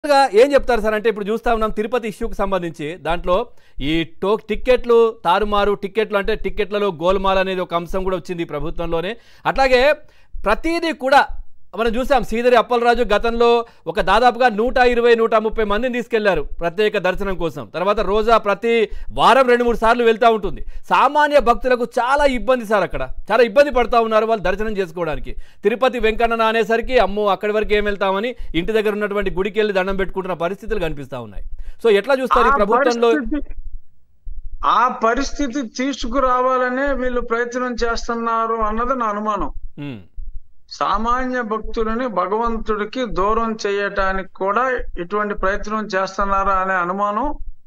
గా ఏం చెప్తారు సార్ అంటే ఇప్పుడు చూస్తా ఉన్నాం తిరుపతి ఇష్యూకి సంబంధించి దాంట్లో ఈ టో టిక్కెట్లు తారుమారు టిక్కెట్లు అంటే టిక్కెట్లలో గోల్మాల్ అనేది ఒక అంశం కూడా వచ్చింది ఈ ప్రభుత్వంలోనే అట్లాగే ప్రతిదీ కూడా మనం చూసాం శ్రీధరి అప్పలరాజు గతంలో ఒక దాదాపుగా నూట ఇరవై నూట ముప్పై మందిని తీసుకెళ్లారు ప్రత్యేక దర్శనం కోసం తర్వాత రోజా ప్రతి వారం రెండు మూడు సార్లు వెళ్తూ ఉంటుంది సామాన్య భక్తులకు చాలా ఇబ్బంది సార్ అక్కడ చాలా ఇబ్బంది పడతా ఉన్నారు వాళ్ళు దర్శనం చేసుకోవడానికి తిరుపతి వెంకన్న అనేసరికి అమ్మో అక్కడి వరకు ఏం వెళ్తామని ఇంటి దగ్గర ఉన్నటువంటి గుడికి వెళ్ళి దండం పెట్టుకుంటున్న పరిస్థితులు కనిపిస్తా ఉన్నాయి సో ఎట్లా చూస్తారు ఈ ఆ ప్రభుత్వంలో పరిస్థితి- ఆ పరిస్థితి తీసుకురావాలనే వీళ్ళు ప్రయత్నం చేస్తున్నారు అన్నది నా అనుమానం ఉమ్, సామాన్య భక్తులని భగవంతుడికి దూరం చేయటానికి కూడా ఇటువంటి ప్రయత్నం చేస్తున్నారా అనే అనుమానం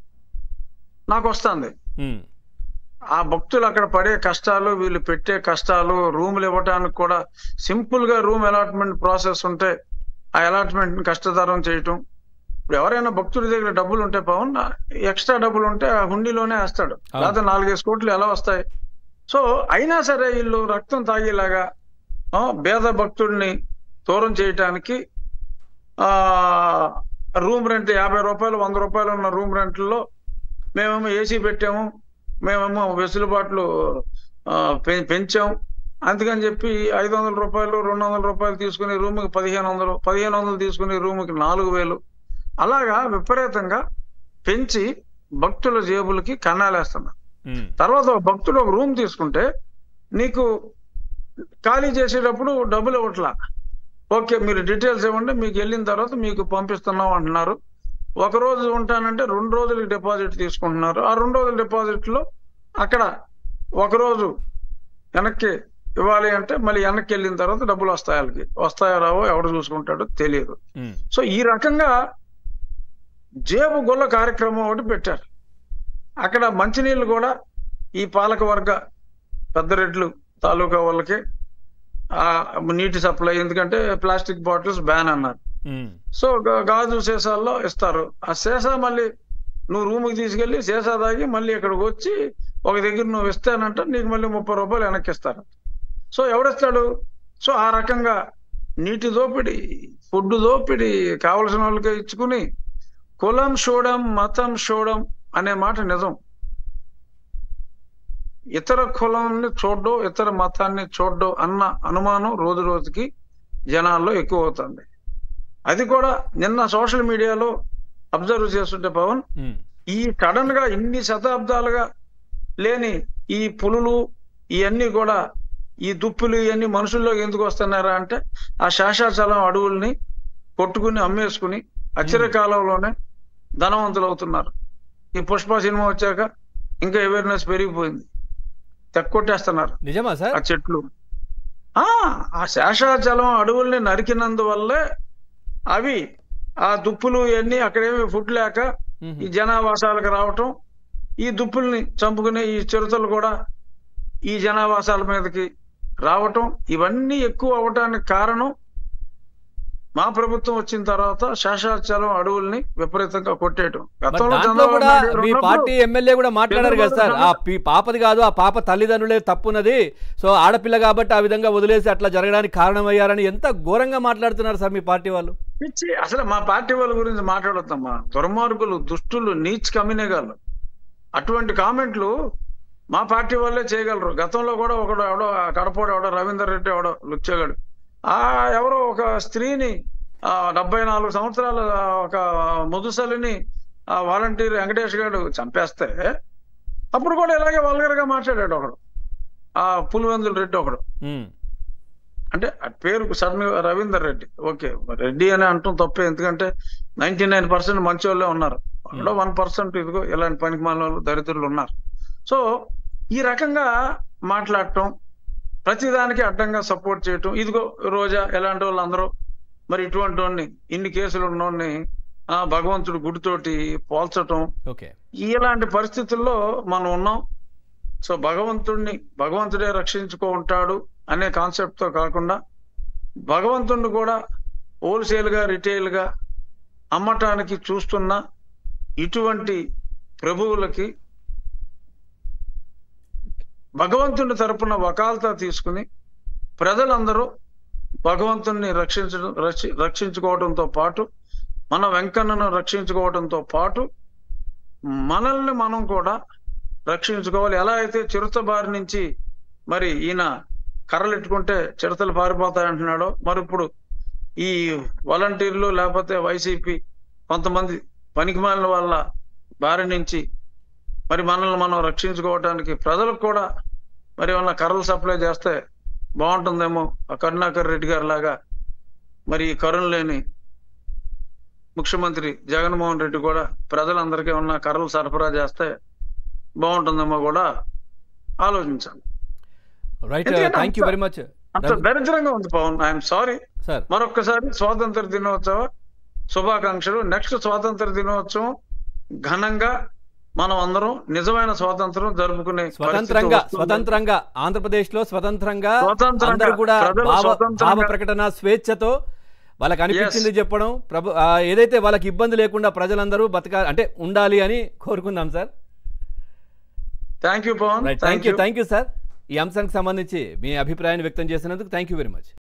నాకు వస్తుంది ఉమ్, ఆ భక్తులు అక్కడ పడే కష్టాలు వీళ్ళు పెట్టే కష్టాలు రూములు ఇవ్వటానికి కూడా సింపుల్ గా రూమ్ అలాట్మెంట్ ప్రాసెస్ ఉంటే ఆ అలాట్మెంట్ ని కష్టతరం చేయటం ఇప్పుడు ఎవరైనా భక్తుడి దగ్గర డబ్బులు ఉంటే పవన్ ఎక్స్ట్రా డబ్బులు ఉంటే ఆ హుండీలోనే వేస్తాడు అవును. లేకపోతే నాలుగైదు కోట్లు ఎలా వస్తాయి సో అయినా సరే వీళ్ళు రక్తం తాగేలాగా ఆ, పేద భక్తుడిని దూరం చేయటానికి ఆ రూమ్ రెంట్ యాభై రూపాయలు వంద రూపాయలు ఉన్న రూమ్ రెంట్లో మేమేమో ఏసీ పెట్టాము మేమేమో వెసులుబాట్లు ఆ, పె- పెంచాం అందుకని చెప్పి ఐదు వందల రూపాయలు రెండు వందల రూపాయలు తీసుకునే రూమ్కి పదిహేను వందలు పదిహేను వందలు తీసుకునే రూమ్కి నాలుగు వేలు అలాగా విపరీతంగా పెంచి భక్తుల జేబులకి కన్నాలేస్తున్నారు ఉమ్, తర్వాత ఒక భక్తుడు ఒక రూమ్ తీసుకుంటే నీకు ఖాళీ చేసేటప్పుడు డబ్బులు ఇవ్వట్లా ఓకే మీరు డీటెయిల్స్ ఇవ్వండి మీకు వెళ్ళిన తర్వాత మీకు పంపిస్తున్నాం అంటున్నారు ఒక రోజు ఉంటానంటే రెండు రోజులకి డిపాజిట్ తీసుకుంటున్నారు ఆ రెండు రోజుల డిపాజిట్ లో అక్కడ ఒక రోజు వెనక్కి ఇవ్వాలి అంటే మళ్ళీ వెనక్కి వెళ్ళిన తర్వాత డబ్బులు వస్తాయి వాళ్ళకి వస్తాయో రావో ఎవడు చూసుకుంటాడో తెలియదు ఉమ్, సో ఈ రకంగా జేబు గొల్ల కార్యక్రమం ఒకటి పెట్టారు అక్కడ మంచినీళ్ళు కూడా ఈ పాలక వర్గ పెద్దరెడ్లు తాలూకా వాళ్ళకి ఆ నీటి సప్లై ఎందుకంటే ప్లాస్టిక్ బాటిల్స్ బ్యాన్ అన్నారు ఉమ్, సో గా- గాజు సీసాల్లో ఇస్తారు ఆ సీసా మళ్ళీ నువ్వు రూమ్కి తీసుకెళ్లి సీసా తాగి మళ్ళీ ఇక్కడికి వచ్చి ఒక దగ్గర నువ్వు ఇస్తానంటే నీకు మళ్ళీ ముప్పై రూపాయలు వెనక్కి ఇస్తారు సో ఎవరిస్తాడు సో ఆ రకంగా నీటి దోపిడి ఫుడ్ దోపిడి కావలసిన వాళ్ళకి ఇచ్చుకుని కులం చూడం మతం చూడం అనే మాట నిజం ఇతర కులాన్ని చూడడం ఇతర మతాన్ని చూడడం అన్న అనుమానం రోజు రోజుకి జనాల్లో ఎక్కువ అవుతుంది అది కూడా నిన్న సోషల్ మీడియాలో అబ్జర్వ్ చేస్తుంటే పవన్ ఉమ్, ఈ సడన్ గా ఇన్ని శతాబ్దాలుగా లేని ఈ పులులు ఇవన్నీ కూడా ఈ దుప్పులు ఇవన్నీ మనుషుల్లో ఎందుకు వస్తున్నారా అంటే ఆ శేషాచలం అడవుల్ని కొట్టుకుని అమ్మేసుకుని అచిర కాలంలోనే ధనవంతులు అవుతున్నారు ఈ పుష్ప సినిమా వచ్చాక ఇంకా అవేర్నెస్ పెరిగిపోయింది తెక్కొట్టేస్తున్నారు నిజమా సార్ ఆ చెట్లు ఆ ఆ శేషాచలం అడవుల్ని నరికినందువల్లే అవి ఆ దుప్పులు ఇవన్నీ అక్కడేమి ఫుడ్ లేక ఉమ్, ఈ జనావాసాలకు రావటం ఈ దుప్పుల్ని చంపుకునే ఈ చిరుతలు కూడా ఈ జనావాసాల మీదకి రావటం ఇవన్నీ ఎక్కువ అవటానికి కారణం మా ప్రభుత్వం వచ్చిన తర్వాత శేషాచలం అడవుల్ని విపరీతంగా కొట్టేయటం మరి గతంలో దాంట్లో చంద్రబాబు కూడా నాయుడు గారు మీ ఉన్నప్పుడు పార్టీ ఎమ్మెల్యే కూడా మాట్లాడారు కదా సార్ ఆ చంద్రబాబు పి- పాపది కాదు ఆ పాప తల్లిదండ్రులే తప్పున్నది సో ఆడపిల్ల కాబట్టి ఆ విధంగా వదిలేసి అట్లా జరగడానికి కారణమయ్యారని ఎంత ఘోరంగా మాట్లాడుతున్నారు సార్ మీ పార్టీ వాళ్ళు పిచ్చి అసలు మా పార్టీ వాళ్ళ గురించి మాట్లాడొద్దమ్మా దుర్మార్గులు దుష్టులు నీచ్ కమ్యూనిగాళ్ళు అటువంటి కామెంట్లు మా పార్టీ వాళ్ళే చేయగలరు గతంలో కూడా ఒకడు ఎవడో ఆ కడపోడు ఎవడో రవీందర్ రెడ్డి ఎవడో లుచ్చేగాడు ఆ ఎవరో ఒక స్త్రీని ఆ డెబ్బై నాలుగు సంవత్సరాల ఒక ముదుసలిని ఆ వాలంటీర్ వెంకటేష్ గారు చంపేస్తే అప్పుడు కూడా ఇలాగే వల్గర్ గా మాట్లాడాడు ఒకడు ఆ పులివెందుల రెడ్డి ఒకడు ఉమ్, అంటే ఆ పేరు సడన్ గా రవీందర్ రెడ్డి ఓకే రెడ్డి అని అంటాం తప్పే ఎందుకంటే నైన్టీ నైన్ పర్సెంట్ మంచి వాళ్ళే ఉన్నారు అందులో వన్ పర్సెంట్ ఇదిగో ఇలాంటి పనికి వాళ్ళు దరిద్రులు ఉన్నారు సో ఈ రకంగా మాట్లాడటం ప్రతిదానికి అడ్డంగా సపోర్ట్ చేయటం ఇదిగో రోజా ఎలాంటి వాళ్ళు అందరూ మరి ఇటువంటి వాడిని ఇన్ని కేసులు ఉన్నోడిని ఆ భగవంతుడు గుడితోటి పోల్చటం ఓకే ఇలాంటి పరిస్థితుల్లో మనం ఉన్నాం సో భగవంతుడిని భగవంతుడే రక్షించుకో ఉంటాడు అనే కాన్సెప్ట్ తో కాకుండా భగవంతుడిని కూడా హోల్సేల్ గా రిటైల్ గా అమ్మటానికి చూస్తున్న ఇటువంటి ప్రభువులకి భగవంతుని తరపున వకాల్తా తీసుకుని ప్రజలందరూ భగవంతుణ్ణి రక్షించడం రక్షి- రక్షించుకోవడంతో పాటు మన వెంకన్నను రక్షించుకోవడంతో పాటు మనల్ని మనం కూడా రక్షించుకోవాలి ఎలా అయితే చిరుత బారి నుంచి మరి ఈయన కర్రలు ఎట్టుకుంటే చిరుతలు పారిపోతాయి అంటున్నాడో మరి ఇప్పుడు ఈ వాలంటీర్లు లేకపోతే వైసీపీ కొంతమంది పనికిమాలిన వాళ్ళ బారి నుంచి మరి మనల్ని మనం రక్షించుకోవడానికి ప్రజలకు కూడా మరి ఏమన్నా కర్రలు సప్లై చేస్తే బాగుంటుందేమో ఆ కరుణాకర్ రెడ్డి గారి లాగా మరి ఈ కరుణ లేని ముఖ్యమంత్రి జగన్మోహన్ రెడ్డి కూడా ప్రజలందరికీ ఉన్న కర్రలు సరఫరా చేస్తే బాగుంటుందేమో కూడా ఆలోచించాలి రైట్ ఎందుకంటే థ్యాంక్ యూ అంత- వెరీ మచ్ అంత దరిద్రంగా ఉంది పవన్ ఐఎమ్ సారీ సార్ మరొక్కసారి స్వాతంత్ర దినోత్సవ శుభాకాంక్షలు నెక్స్ట్ స్వాతంత్ర దినోత్సవం ఘనంగా మనం అందరం నిజమైన స్వాతంత్రం జరుపుకునే పరిస్థితి స్వతంత్రంగా వస్తుంది. స్వతంత్రంగా ఆంధ్రప్రదేశ్ లో స్వతంత్రంగా స్వతంత్రంగా, అందరూ కూడా ప్రజలు భావ స్వతంత్రంగా- భావ ప్రకటన స్వేచ్ఛతో వాళ్ళకి అనిపించింది చెప్పడం ప్రభు ఆ, ఏదైతే వాళ్ళకి ఇబ్బంది లేకుండా ప్రజలందరూ బతక అంటే ఉండాలి అని కోరుకుందాం sir thank you Pavan right thank you thank you sir ఈ అంశానికి సంబంధించి మీ అభిప్రాయాన్ని వ్యక్తం చేసినందుకు థ్యాంక్ యూ వెరీ మచ్